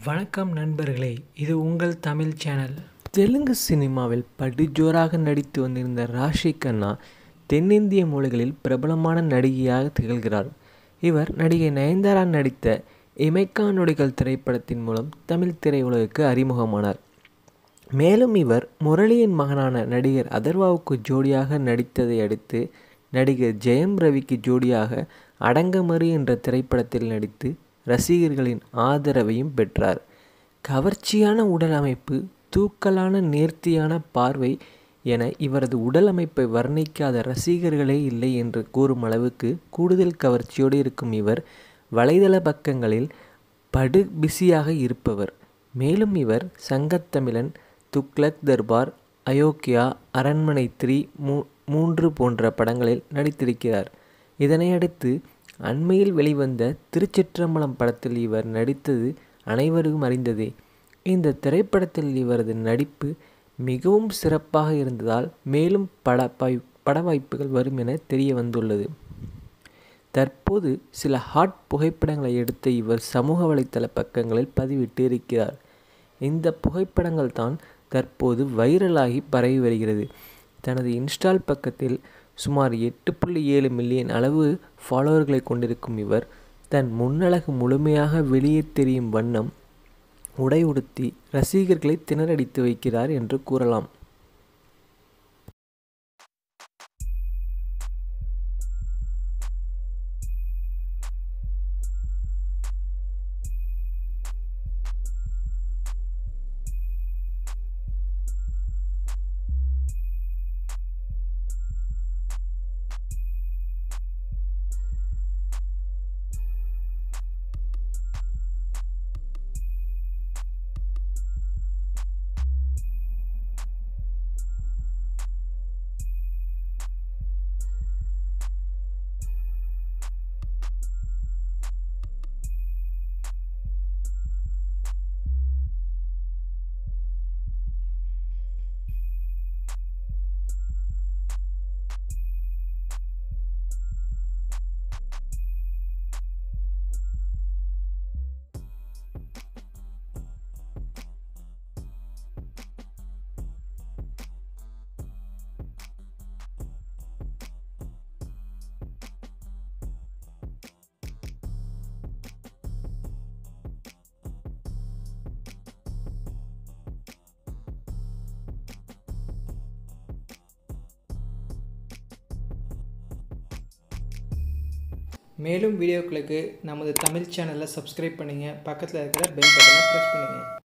வணக்கம் நண்பர்களே இது உங்கள் தமிழ் சேனல் தெலுங்கு சினிமாவில் படுஜோராக நடித்து வந்திருந்த ராஷி கண்ணா தென்னிந்திய மொழிகளில் பிரபலமான நடிகையாக திகழ்கிறார் இவர் நடிகை நயன்தாரா நடித்த இமைக்கா நொடிகள் திரைப்படத்தின் மூலம் தமிழ் திரையுலகுக்கு அறிமுகமானார் மேலும் இவர் முரளியின் மகனான நடிகர் அதர்வாவுக்கு ஜோடியாக நடித்ததை அடுத்து நடிகர் ஜெயம் ரவிக்கு ஜோடியாக அடங்கமறு என்ற திரைப்படத்தில் நடித்து ரசிகர்களின் ஆதரவையும் பெற்றார் கவர்ச்சியான உடல் அமைப்பு தூக்கலான நேர்த்தியான பார்வை என இவரது உடல் அமைப்பை வர்ணிக்காத ரசிகர்களே இல்லை என்று கூறும் அளவுக்கு கூடுதல் கவர்ச்சியோடு இருக்கும் இவர் வலைதள பக்கங்களில் படு பிஸியாக இருப்பவர் மேலும் இவர் சங்கத்தமிழன் துக்ளக் தர்பார் அயோக்கியா அரண்மனை த்ரீ மூ மூன்று போன்ற படங்களில் நடித்திருக்கிறார் இதனையடுத்து அண்மையில் வெளிவந்த திருச்சிற்றம்பலம் படத்தில் இவர் நடித்தது அனைவரும் அறிந்ததே இந்த திரைப்படத்தில் இவரது நடிப்பு மிகவும் சிறப்பாக இருந்ததால் மேலும் பட பட வாய்ப்புகள் வரும் என தெரிய வந்துள்ளது தற்போது சில ஹாட் புகைப்படங்களை எடுத்து இவர் சமூக வலைத்தள பக்கங்களில் பதிவிட்டு இருக்கிறார் இந்த புகைப்படங்கள் தான் தற்போது வைரலாகி பரவி வருகிறது தனது இன்ஸ்டால் பக்கத்தில் சுமார் எட்டு புள்ளி ஏழு மில்லியன் அளவு ஃபாலோவர்களை கொண்டிருக்கும் இவர் தன் முன்னழகு முழுமையாக வெளியே தெரியும் வண்ணம் உடை உடுத்தி ரசிகர்களை திணறடித்து வைக்கிறார் என்று கூறலாம் மேலும் வீடியோக்களுக்கு நமது தமிழ் சேனலை சப்ஸ்கிரைப் பண்ணுங்கள் பக்கத்தில் இருக்கிற பெல் பட்டனை ப்ரெஸ் பண்ணுங்கள்